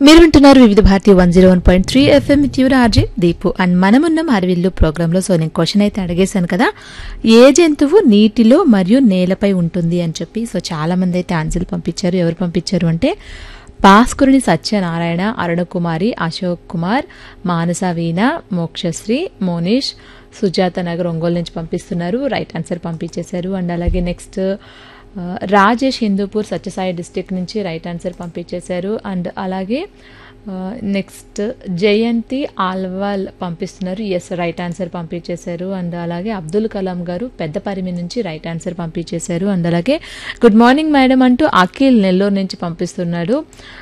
మీరు వింటున్నారు వివిధ భారతీయ one zero one point three FM ట్యూర్ ఆర్జే దీపు అండ్ మనమున్నాం అరవిల్లు ప్రోగ్రాంలో సో నేను క్వశ్చన్ అయితే అడిగేశాను కదా ఏ జంతువు నీటిలో మరియు నేలపై ఉంటుంది అని చెప్పి సో చాలా మంది అయితే ఆన్సర్లు పంపించారు ఎవరు పంపించారు అంటే భాస్కరుని సత్యనారాయణ అరుణకుమారి అశోక్ కుమార్ మానస వీణ మోక్షశ్రీ మోనిష్ సుజాత నగర్ ఒంగోలు నుంచి పంపిస్తున్నారు రైట్ ఆన్సర్ పంపించేశారు అండ్ అలాగే నెక్స్ట్ ఆ, రాజేష్ హిందూపూర్ సత్యసాయి డిస్టిక్ నుంచి రైట్ ఆన్సర్ పంపించేశారు అండ్ అలాగే ఆ, నెక్స్ట్ జయంతి ఆల్వాల్ పంపిస్తున్నారు ఎస్ రైట్ ఆన్సర్ పంపించేశారు అండ్ అలాగే అబ్దుల్ కలాం గారు పెద్ద పరిమి నుంచి రైట్ ఆన్సర్ పంపించేశారు అండ్ అలాగే గుడ్ మార్నింగ్ మేడం అంటూ అఖిల్ నెల్లూరు నుంచి పంపిస్తున్నాడు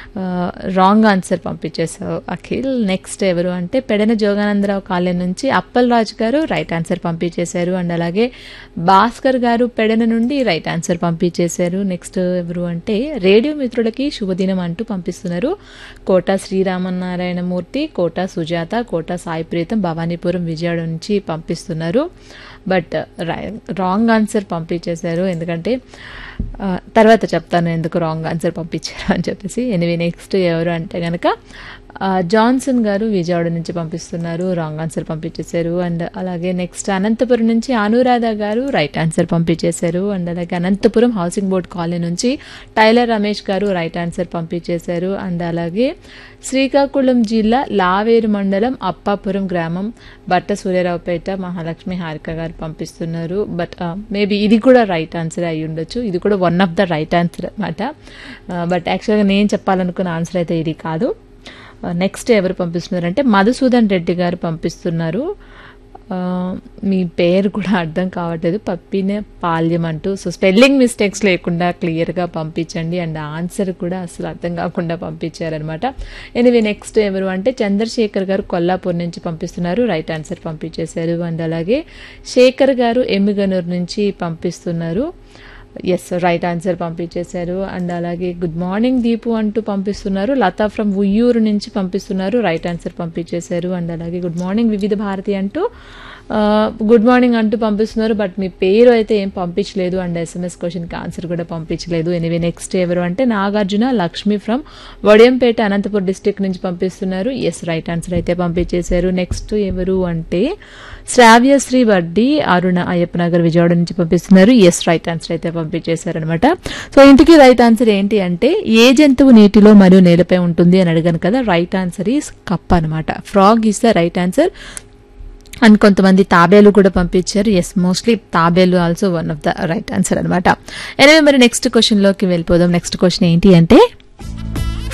రాంగ్ ఆన్సర్ పంపించేశారు అఖిల్ నెక్స్ట్ ఎవరు అంటే పెడన జోగానందరావు కాలనీ నుంచి అప్పల్ రాజు గారు రైట్ ఆన్సర్ పంపించేశారు అండ్ అలాగే భాస్కర్ గారు పెడన నుండి రైట్ ఆన్సర్ పంపించేశారు నెక్స్ట్ ఎవరు అంటే రేడియో మిత్రులకి శుభదినం అంటూ పంపిస్తున్నారు కోట శ్రీరామనారాయణమూర్తి కోట సుజాత కోట సాయి ప్రీతం భవానీపురం విజయవాడ నుంచి పంపిస్తున్నారు బట్ రాంగ్ ఆన్సర్ పంపించేశారు ఎందుకంటే ఆ, తర్వాత చెప్తాను ఎందుకు రాంగ్ ఆన్సర్ పంపించారు అని చెప్పేసి ఎనివే నెక్స్ట్ ఎవరు అంటే కనుక ఆ, జాన్సన్ గారు విజయవాడ నుంచి పంపిస్తున్నారు రాంగ్ ఆన్సర్ పంపించేశారు అండ్ అలాగే నెక్స్ట్ అనంతపురం నుంచి అనురాధ గారు రైట్ ఆన్సర్ పంపించేశారు అండ్ అలాగే అనంతపురం హౌసింగ్ బోర్డ్ కాలనీ నుంచి టైలర్ రమేష్ గారు రైట్ ఆన్సర్ పంపించేశారు అండ్ అలాగే శ్రీకాకుళం జిల్లా లావేరు మండలం అప్పాపురం గ్రామం బట్ట సూర్యరావుపేట మహాలక్ష్మి హారిక గారు పంపిస్తున్నారు బట్ మేబీ ఇది కూడా రైట్ ఆన్సర్ అయి ఉండొచ్చు ఇది కూడా one of the right answer అనమాట బట్ యాక్చువల్గా నేను చెప్పాలనుకున్న ఆన్సర్ అయితే ఇది కాదు నెక్స్ట్ ఎవరు పంపిస్తున్నారంటే మధుసూదన్ రెడ్డి గారు పంపిస్తున్నారు ఆ, మీ పేరు కూడా అర్థం కావట్లేదు పప్పిన పాల్యం అంటూ సో స్పెల్లింగ్ మిస్టేక్స్ లేకుండా క్లియర్గా పంపించండి అండ్ ఆన్సర్ కూడా అసలు అర్థం కాకుండా పంపించారనమాట ఎనివే నెక్స్ట్ ఎవరు అంటే చంద్రశేఖర్ గారు కొల్లాపూర్ నుంచి పంపిస్తున్నారు రైట్ ఆన్సర్ పంపించేశారు అండ్ అలాగే శేఖర్ గారు ఎమ్మిగనూరు నుంచి పంపిస్తున్నారు ఎస్ రైట్ ఆన్సర్ పంపించేశారు అండ్ అలాగే గుడ్ మార్నింగ్ దీపు అంటూ పంపిస్తున్నారు లతా ఫ్రమ్ ఉయ్యూరు నుంచి పంపిస్తున్నారు రైట్ ఆన్సర్ పంపించేశారు అండ్ అలాగే గుడ్ మార్నింగ్ వివిధ భారతి అంటూ గుడ్ మార్నింగ్ అంటూ పంపిస్తున్నారు బట్ మీ పేరు అయితే ఏం పంపించలేదు అండ్ ఎస్ఎంఎస్ క్వశ్చన్కి ఆన్సర్ కూడా పంపించలేదు ఎనివే నెక్స్ట్ ఎవరు అంటే నాగార్జున లక్ష్మి ఫ్రమ్ వడియంపేట అనంతపురం డిస్టిక్ నుంచి పంపిస్తున్నారు ఎస్ రైట్ ఆన్సర్ అయితే పంపించేశారు నెక్స్ట్ ఎవరు అంటే శ్రావ్యశ్రీ వడ్డీ అరుణ అయ్యప్ప నగర్ విజయవాడ నుంచి పంపిస్తున్నారు ఎస్ రైట్ ఆన్సర్ అయితే పంపించేశారు అనమాట సో ఇంటికి రైట్ ఆన్సర్ ఏంటి అంటే ఏ జంతువు నీటిలో మరియు నేలపై ఉంటుంది అని అడిగాను కదా రైట్ ఆన్సర్ ఈస్ కప్ అనమాట frog is the right answer and కొంతమంది తాబేలు కూడా పంపించారు ఎస్ మోస్ట్లీ తాబేలు also one of the right answer అనమాట ఎనివే మరి నెక్స్ట్ క్వశ్చన్లోకి వెళ్ళిపోదాం నెక్స్ట్ క్వశ్చన్ ఏంటి అంటే